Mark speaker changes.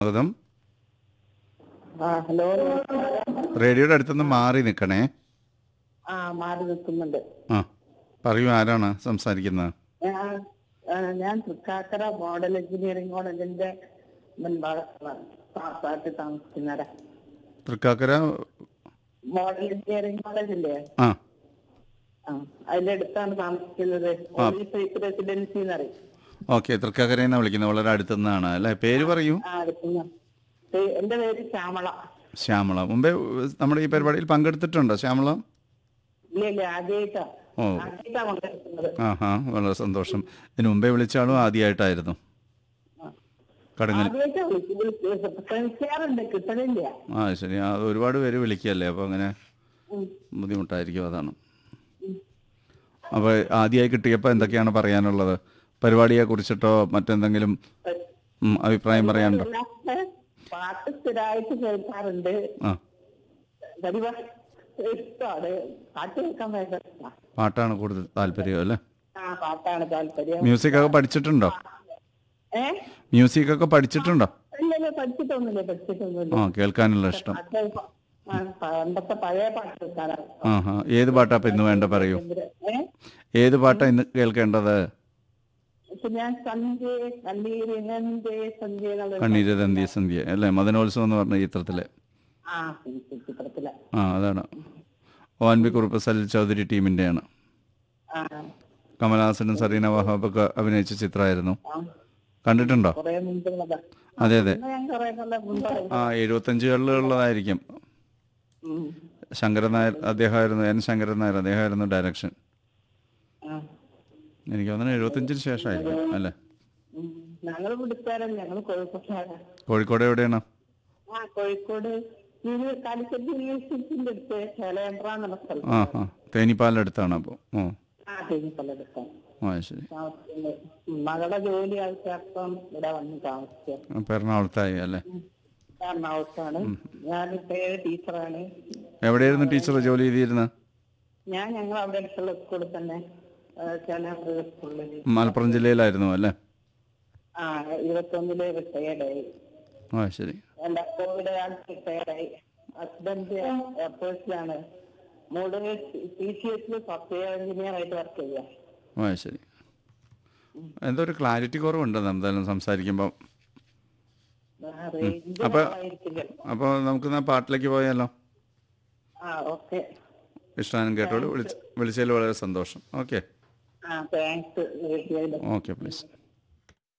Speaker 1: സ്വാഗതം
Speaker 2: ആ ഹലോ
Speaker 1: റേഡിയോയുടെ അടുത്തുനിന്ന് മാറി നിൽക്കണേ
Speaker 2: ആ മാറി നിൽക്കുന്നുണ്ട്
Speaker 1: ആ പറയൂ ആരാണ് സംസാരിക്കുന്നത്
Speaker 2: ഞാൻ ആ, ഞാൻ തൃക്കാക്കര മോഡൽ എഞ്ചിനീയറിംഗ് കോളേജിന്റെ മുൻഭാഗത്താണ് പാപ്പാട്ട് താമസിക്കുന്നവരാ
Speaker 1: തൃക്കാക്കര
Speaker 2: മോഡൽ എഞ്ചിനീയറിംഗ് കോളേജില്ലേ
Speaker 1: ആ
Speaker 2: ആ അതിന്റെ അടുത്താണ് താമസിക്കുന്നത് പോലീസ് റെസിഡൻസി എന്ന് പറയും
Speaker 1: ഓക്കെ തൃക്കാക്കരയിൽ നിന്നാണ് വിളിക്കുന്നത് വളരെ അടുത്തുനിന്നാണ് അല്ലേ പേര് പറയൂ
Speaker 2: ആ അടുത്തുനിന്ന് പേ- എന്റെ പേര് ശ്യാമള
Speaker 1: ശ്യാമള മുമ്പേ ഉ, നമ്മുടെ ഈ പരിപാടിയിൽ പങ്കെടുത്തിട്ടുണ്ടോ ശ്യാമള
Speaker 2: ഇല്ല ഇല്ല ആദ്യമായിട്ടാ
Speaker 1: ഓ
Speaker 2: ആദ്യമായിട്ടാ കൊണ്ടുവരുന്നത്
Speaker 1: ആ ഹാ വളരെ സന്തോഷം ഇതിന് മുമ്പേ വിളിച്ച ആളും ആദ്യമായിട്ടായിരുന്നു കടങ്ങൽ
Speaker 2: ആദ്യമായിട്ടാ വിളിച്ചു വിളിച്ചു ശ്രമിക്കാറുണ്ട് കിട്ടണില്ല
Speaker 1: ആ ശരി ആ ഒരുപാട് പേര് വിളിക്കുകയല്ലേ അപ്പോൾ അങ്ങനെ
Speaker 2: ഉം.
Speaker 1: ബുദ്ധിമുട്ടായിരിക്കും അതാണ് അപ്പോൾ ആദ്യമായി കിട്ടിയപ്പോൾ എന്തൊക്കെയാണ് പറയാനുള്ളത് പരിപാടിയെ കുറിച്ചിട്ടോ മറ്റെന്തെങ്കിലും ഉം, അഭിപ്രായം പറയാനുണ്ടോ
Speaker 2: അല്ലാതെ പാട്ട് സ്ഥിരമായിട്ട് കേൾക്കാറുണ്ട്
Speaker 1: ആ
Speaker 2: പരിപാടി ഇഷ്ടമാണ് പാട്ട് കേൾക്കാൻ ഭയങ്കര ഇഷ്ടമാണ്
Speaker 1: പാട്ടാണ് കൂടുതൽ താല്പര്യം അല്ലേ
Speaker 2: ആ പാട്ടാണ് താല്പര്യം
Speaker 1: മ്യൂസിക് ഒക്കെ പഠിച്ചിട്ടുണ്ടോ
Speaker 2: ഏ
Speaker 1: മ്യൂസിക് ഒക്കെ പഠിച്ചിട്ടുണ്ടോ
Speaker 2: ഇല്ല ഇല്ല പഠിച്ചിട്ടൊന്നുമില്ല പഠിച്ചിട്ടൊന്നുമില്ല
Speaker 1: ആ കേൾക്കാനുള്ള ഇഷ്ടം
Speaker 2: പാട്ട് ആ, പണ്ടത്തെ പഴയ പാട്ട് കേൾക്കാനാണ്
Speaker 1: ആ ഹാ ഏത് പാട്ടാ ഇപ്പം ഇന്ന് വേണ്ട പറയൂ
Speaker 2: ഏ
Speaker 1: ഏത് പാട്ടാ ഇന്ന് കേൾക്കേണ്ടത്
Speaker 2: ഇപ്പൊ ഞാൻ സന്ധ്യ കണ്ണീരിനെ സന്ധ്യ എന്നുള്ള
Speaker 1: കണ്ണീരതന്തി സന്ധ്യ അല്ലേ മദനോത്സവം എന്ന് പറഞ്ഞ ചിത്രത്തിലെ
Speaker 2: ആ ചിത്രത്തില
Speaker 1: ആ അതാണ് O N V Kurup Salil Chowdhury ടീമിൻ്റെയാണ്
Speaker 2: ആ
Speaker 1: കമലഹാസനും സറീന വഹാബൊക്കെ അഭിനയിച്ച ചിത്രമായിരുന്നു
Speaker 2: ആ
Speaker 1: കണ്ടിട്ടുണ്ടോ
Speaker 2: കുറെ മുമ്പുള്ളതാ
Speaker 1: അതെ അതെ
Speaker 2: ഇന്ന് ഞാൻ കുറെ കൊല്ലം മുമ്പ്
Speaker 1: ആ എഴുപത്തഞ്ചുകളിലുള്ളതായിരിക്കും
Speaker 2: ഉം.
Speaker 1: ശങ്കരൻ നായർ അദ്ദേഹമായിരുന്നു എൻ ശങ്കരൻ നായർ അദ്ദേഹമായിരുന്നു ഡയറക്ഷൻ
Speaker 2: ആ.
Speaker 1: എനിക്ക് തോന്നുന്നു എഴുപത്തഞ്ചിന് ശേഷമായിരിക്കും അല്ലേ
Speaker 2: ഉം. ഞങ്ങള് പിടിച്ചാലും ഞങ്ങള് കോഴിക്കോട്ടാണ്
Speaker 1: കോഴിക്കോട് എവിടെയാണ്
Speaker 2: ആ കോഴിക്കോട് ഇത് കാലിക്കറ്റ് യൂണിവേഴ്സിറ്റിന്റെ അടുത്ത് ചേലേമ്പ്ര എന്നുള്ള സ്ഥലം
Speaker 1: ആ ആ തേനിപ്പാലടുത്താണ് അപ്പോൾ ഓ
Speaker 2: ആ തേനിപ്പലടുത്താണ്
Speaker 1: ആ ശരി
Speaker 2: താമസിക്കുന്നത് മകളുടെ ജോലി ആവശ്യാർത്ഥം ഇവിടെ വന്ന് താമസിക്കുക
Speaker 1: അപ്പോൾ എറണാകുളത്തായി അല്ലേ
Speaker 2: എറണാകുളത്താണ് ഞാൻ പേര് ടീച്ചറാണ്
Speaker 1: എവിടെയായിരുന്നു ടീച്ചർ ജോലി ചെയ്തിരുന്നത്
Speaker 2: ഞാൻ ഞങ്ങൾ അവിടെ അടുത്തുള്ള സ്കൂളിൽ തന്നെ ചേലേമ്പ്ര സ്കൂളിൽ
Speaker 1: മലപ്പുറം ജില്ലയിലായിരുന്നു അല്ലേ
Speaker 2: ആ ഇരുപത്തൊന്നില് റിട്ടയർഡായി
Speaker 1: ആ ശരി
Speaker 2: എന്റെ കോവിഡ് കാലത്ത് റിട്ടയർഡായി ഹസ്ബൻഡ് എയർപോർട്ടിലാണ് മോള് ടി സി എസിൽ സോഫ്റ്റ്വെയർ എഞ്ചിനീയർ ആയിട്ട് വർക്ക് ചെയ്യാം
Speaker 1: ആ ശരി എന്തോ ഒരു ക്ലാരിറ്റി കുറവുണ്ട് എന്തായാലും സംസാരിക്കുമ്പോൾ
Speaker 2: റേഞ്ച്
Speaker 1: അപ്പൊ-
Speaker 2: കുറവായിരിക്കില്ല
Speaker 1: അപ്പോൾ നമുക്ക് ആ പാട്ടിലേക്ക് പോയാലോ
Speaker 2: ആ ഓക്കെ
Speaker 1: ഇഷ്ടാനം കേട്ടോളൂ വിളിച്ച് വിളിച്ചതിൽ വളരെ സന്തോഷം ഓക്കെ
Speaker 2: ആ താങ്ക്സ് റേഡിയോയിൽ
Speaker 1: ഓക്കെ പ്ലീസ്